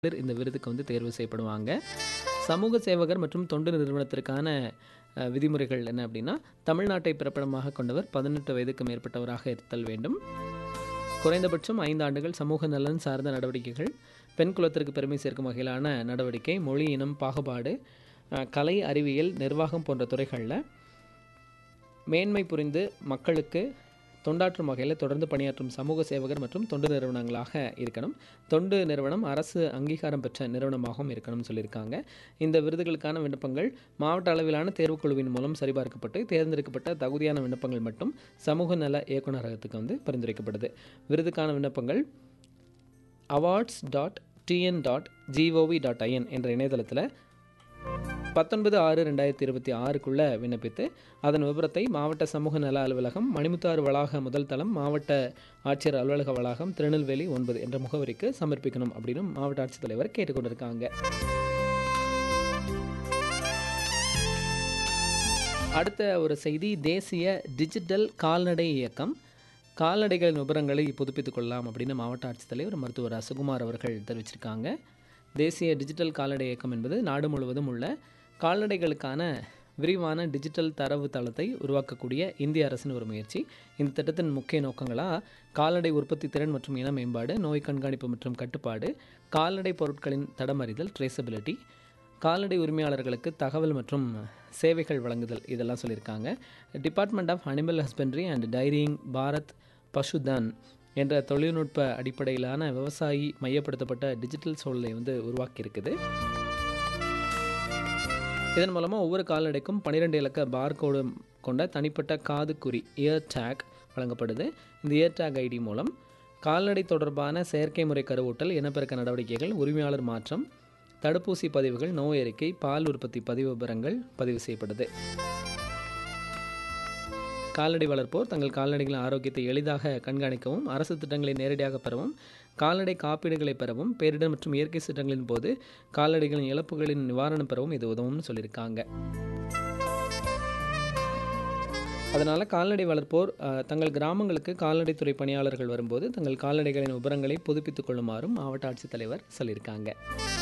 பேர் இந்த விருதுக்கு வந்து தேர்வு செய்யப்படுவாங்க சமூக சேவகர் மற்றும் தொண்டு நிறுவனத்திற்கான அஹ், விதிமுறைகள் என்ன அப்படின்னா தமிழ்நாட்டை பிறப்பிடமாக கொண்டவர் பதினெட்டு வயதுக்கு மேற்பட்டவராக இருத்தல் வேண்டும் குறைந்தபட்சம் ஐந்து ஆண்டுகள் சமூக நலன் சார்ந்த நடவடிக்கைகள் பெண் குலத்திற்கு பெருமை சேர்க்கும் வகையிலான நடவடிக்கை மொழி இனம் பாகுபாடு அஹ், கலை அறிவியல் நிர்வாகம் போன்ற துறைகளில் மேன்மை புரிந்து மக்களுக்கு தொண்டாற்றும் வகையில் தொடர்ந்து பணியாற்றும் சமூக சேவகர் மற்றும் தொண்டு நிறுவனங்களாக இருக்கணும் தொண்டு நிறுவனம் அரசு அங்கீகாரம் பெற்ற நிறுவனமாகவும் இருக்கணும்னு சொல்லியிருக்காங்க இந்த விருதுகளுக்கான விண்ணப்பங்கள் மாவட்ட அளவிலான தேர்வுக்குழுவின் மூலம் சரிபார்க்கப்பட்டு தேர்ந்தெடுக்கப்பட்ட தகுதியான விண்ணப்பங்கள் மட்டும் சமூக நல இயக்குநரகத்துக்கு வந்து பரிந்துரைக்கப்படுது விருதுக்கான விண்ணப்பங்கள் awards dot T N dot G O V dot I N என்ற இணையதளத்தில் பத்தொன்பது ஆறு ரெண்டாயிரத்தி இருபத்தி ஆறுக்குள்ளே விண்ணப்பித்து அதன் விவரத்தை மாவட்ட சமூக நல அலுவலகம் மணிமுத்தாறு வளாக முதல் தளம் மாவட்ட ஆட்சியர் அலுவலக வளாகம் திருநெல்வேலி ஒன்பது என்ற முகவரிக்கு சமர்ப்பிக்கணும் அப்படின்னு மாவட்ட ஆட்சித்தலைவர் கேட்டுக்கொண்டிருக்காங்க அடுத்த ஒரு செய்தி தேசிய டிஜிட்டல் கால்நடை இயக்கம் கால்நடைகளின் விவரங்களை புதுப்பித்துக் கொள்ளலாம் அப்படின்னு மாவட்ட ஆட்சித்தலைவர் மருத்துவர் அசுகுமார் அவர்கள் தெரிவிச்சிருக்காங்க தேசிய டிஜிட்டல் கால்நடை இயக்கம் என்பது நாடு முழுவதும் உள்ள கால்நடைகளுக்கான விரிவான டிஜிட்டல் தரவு தளத்தை உருவாக்கக்கூடிய இந்திய அரசின் ஒரு முயற்சி இந்த திட்டத்தின் முக்கிய நோக்கங்களாக கால்நடை உற்பத்தி திறன் மற்றும் இன மேம்பாடு நோய் கண்காணிப்பு மற்றும் கட்டுப்பாடு கால்நடை பொருட்களின் தடமறிதல் ட்ரேசபிலிட்டி கால்நடை உரிமையாளர்களுக்கு தகவல் மற்றும் சேவைகள் வழங்குதல் இதெல்லாம் சொல்லியிருக்காங்க department of animal husbandry and dairying Bharat Pashudhan என்ற தொழில்நுட்ப அடிப்படையிலான விவசாயி மையப்படுத்தப்பட்ட டிஜிட்டல் சூழலை வந்து உருவாக்கியிருக்குது இதன் மூலமாக ஒவ்வொரு கால்நடைக்கும் பன்னிரெண்டு இலக்க பார்கோடு கொண்ட தனிப்பட்ட காது குறி இயர் டேக் வழங்கப்படுது இந்த இயர் டேக் ஐடி மூலம் கால்நடை தொடர்பான செயற்கை முறை கருவூட்டல் இனப்பெருக்க நடவடிக்கைகள் உரிமையாளர் மாற்றம் தடுப்பூசி பதிவுகள் நோய் அறிக்கை பால் உற்பத்தி பதிவு விவரங்கள் பதிவு செய்யப்படுது கால்நடை வளர்ப்போர் தங்கள் கால்நடைகளின் ஆரோக்கியத்தை எளிதாக கண்காணிக்கவும் அரசு திட்டங்களை நேரடியாக பெறவும் கால்நடை காப்பீடுகளை பெறவும் பேரிடர் மற்றும் இயற்கை சீற்றங்களின் போது கால்நடைகளின் இழப்புகளின் நிவாரணம் பெறவும் இது உதவும்னு சொல்லியிருக்காங்க அதனால் கால்நடை வளர்ப்போர் அஹ், தங்கள் கிராமங்களுக்கு கால்நடைத்துறை பணியாளர்கள் வரும்போது தங்கள் கால்நடைகளின் விவரங்களை புதுப்பித்துக் கொள்ளுமாறும் மாவட்ட ஆட்சித்தலைவர் சொல்லியிருக்காங்க